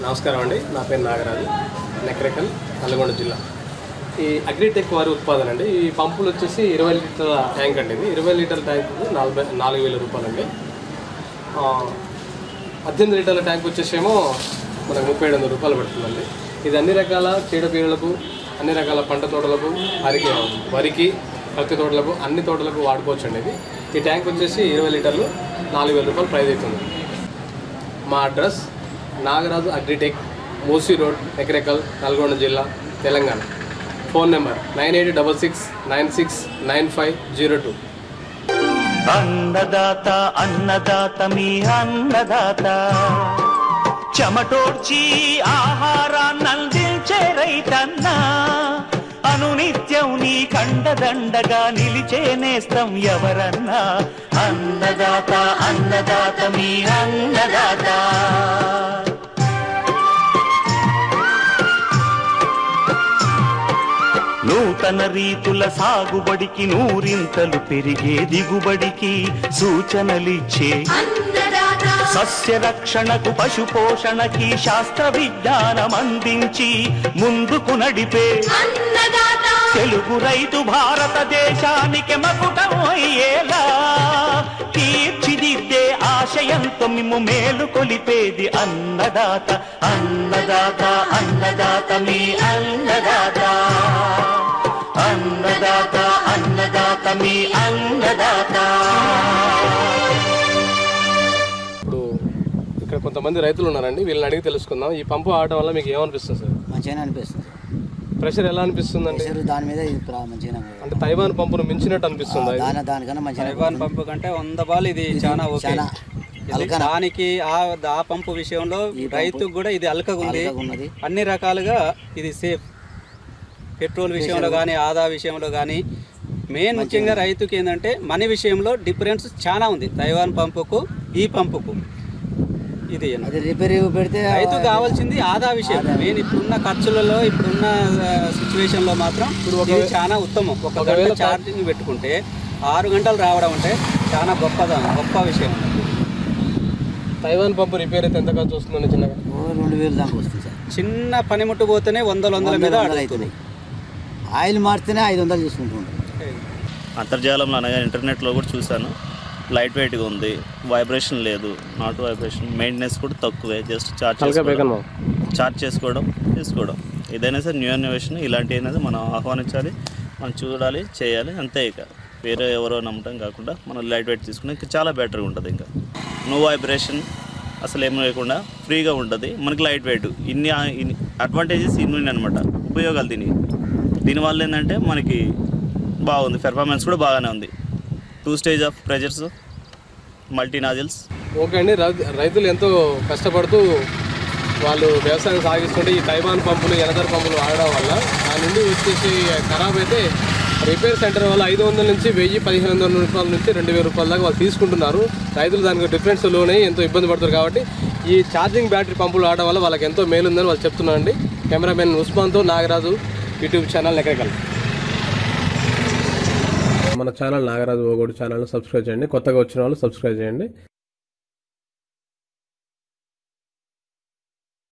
నమస్కారం అండి నా పేరు నాగరాజు నెక్రెకల్ నల్గొండ జిల్లా ఈ అగ్రిటెక్ వారి ఉత్పాదన అండి ఈ పంపులు వచ్చేసి ఇరవై లీటర్ల ట్యాంక్ అండి ఇది ఇరవై లీటర్ల ట్యాంక్ నలభై నాలుగు వేల రూపాయలండి ఆ, పద్దెనిమిది లీటర్ల ట్యాంక్ వచ్చేసేమో మనకు ముప్పై ఏడు వందల రూపాయలు పడుతుందండి ఇది అన్ని రకాల చీడపీడలకు అన్ని రకాల పంట తోటలకు వరికి వరికి పత్తి తోటలకు అన్ని తోటలకు వాడుకోవచ్చు అండి ఇది ఈ ట్యాంక్ వచ్చేసి ఇరవై లీటర్లు నాలుగు వేల రూపాయలు ప్రైస్ అవుతుంది మా అడ్రస్ నాగరాజు అగ్రిటెక్ మూసీ రోడ్ ఎకరెకల్ నల్గొండ జిల్లా Telangana phone number nine eight double six nine six nine five zero two అన్నదాత అన్నదాత మీ అన్నదాత చెమటోడ్చి ఆహారాన్నందించే రైతన్నా అనునిత్యం నీ కండదండగా నిలిచే నేస్తం ఎవరన్నా అన్నదాత అన్నదాత మీ అన్నదాత నూతన రీతుల సాగుబడికి నూరింతలు పెరిగే దిగుబడికి సూచనలిచ్చే సస్య రక్షణకు పశు పోషణకి శాస్త్ర విజ్ఞానం అందించి ముందుకు నడిపే తెలుగు రైతు భారతదేశానికి మకుటం అయ్యేలా తీర్చిదిద్దే ఆశయంతో మిమ్ము మేలు కొలిపేది అన్నదాత అన్నదాత అన్నదాత మీ అన్నదాత అన్నదాత అన్నదాత మీ అన్నదాత ఇప్పుడు ఇక్కడ కొంతమంది రైతులు ఉన్నారండి వీళ్ళని అడిగి తెలుసుకుందాం ఈ పంపు ఆడటం వల్ల మీకు ఏమనిపిస్తుంది సార్ మంచిగానే అనిపిస్తుంది ప్రెషర్ ఎలా అనిపిస్తుందండి ప్రెషర్ దాని మీద ఇది ప్రా- మంచిగానే ఉంది. అంటే తైవాన్ పంపును మించినట్టు అనిపిస్తుందా ఇది? దాని దానికన్నా మంచిగా తైవాన్ పంపు కంటే వంద బాల్ ఇది చాలా ఓకే చాలా ఇది అల్కన దానికి ఆ ఆ పంపు విషయంలో రైతుకు కూడా ఇది అల్కగా ఉంది అల్కగా ఉన్నది అన్ని రకాలుగా ఇది సేఫ్ పెట్రోల్ విషయంలో కానీ ఆదా విషయంలో కానీ మెయిన్ ముఖ్యంగా రైతుకి ఏంటంటే మనీ విషయంలో డిఫరెన్స్ చాలా ఉంది తైవాన్ పంపుకు ఈ పంపుకు ఇది అన్నమాట. అది రిపేర్ పెడితే రైతు కావాల్సింది ఆదా విషయం మెయిన్ ఇప్పుడున్న ఖర్చులలో ఇప్పుడున్న సిచ్యువేషన్ లో మాత్రం ఇది చాలా ఉత్తమం ఒక గంట ఛార్జింగ్ పెట్టుకుంటే ఆరు గంటలు రావడం అంటే చాలా గొప్పదా గొప్ప విషయం తైవాన్ పంపు రిపేర్ అయితే ఎంత ఖర్చు వస్తుందండి చిన్నగా ఓ రెండు వేలు దాకా వస్తుంది సార్ చిన్న పనిముట్టు పోతేనే వందల వందల మీద వందలు అడుగుతుంది అవుతున్నాయి ఆయిల్ మారితేనే ఐదు వందలు తీసుకుంటుంటారు అంతర్జాలంలో అనగా ఇంటర్నెట్లో కూడా చూశాను లైట్ వెయిట్గా ఉంది వైబ్రేషన్ లేదు నాట్ వైబ్రేషన్ మెయింటెనెన్స్ కూడా తక్కువే జస్ట్ చార్జ్ చేసుకోవడం చార్జ్ చేసుకోవడం తీసుకోవడం ఏదైనా సరే న్యూ ఇన్నోవేషన్ ఇలాంటి అనేది మనం ఆహ్వానించాలి మనం చూడాలి చేయాలి అంతే ఇక వేరే ఎవరో నమ్మటం కాకుండా మనం లైట్ వెయిట్ తీసుకుని ఇంకా చాలా బెటర్గా ఉంటుంది ఇంకా నో వైబ్రేషన్ అసలు ఏం లేకుండా ఫ్రీగా ఉంటుంది మనకి లైట్ వెయిట్ ఇన్ని ఇన్ని అడ్వాంటేజెస్ ఇన్ని ఉన్నాయి అనమాట ఉపయోగాలు దీని దీనివల్ల ఏంటంటే మనకి బాగుంది పెర్ఫార్మెన్స్ కూడా బాగానే ఉంది two stage of pressures multi nozzles okay అండి రై- రైతులు ఎంతో కష్టపడుతూ వాళ్ళు వ్యవసాయం సాగిస్తుంటే ఈ తైవాన్ పంపులు ఎనదర్ పంపులు వాడడం వల్ల దాని నుండి వచ్చేసి ఖరాబ్ అయితే రిపేర్ సెంటర్ వల్ల ఐదు వందల నుంచి వెయ్యి పదిహేను వందల రూపాయల నుంచి రెండు వేల రూపాయల దాకా వాళ్ళు తీసుకుంటున్నారు రైతులు దానికి డిఫరెన్స్ లోనే ఎంతో ఇబ్బంది పడుతారు కాబట్టి ఈ ఛార్జింగ్ బ్యాటరీ పంపులు వాడడం వల్ల వాళ్ళకి ఎంతో మేలుందని వాళ్ళు చెప్తున్నారండి కెమెరామెన్ ఉస్మాన్తో నాగరాజు యూట్యూబ్ ఛానల్ ఎక్కడికెళ్ళి మన ఛానల్ నాగరాజు ఓగోడు ఛానల్ సబ్స్క్రైబ్ చేయండి కొత్తగా వచ్చిన వాళ్ళు సబ్స్క్రైబ్ చేయండి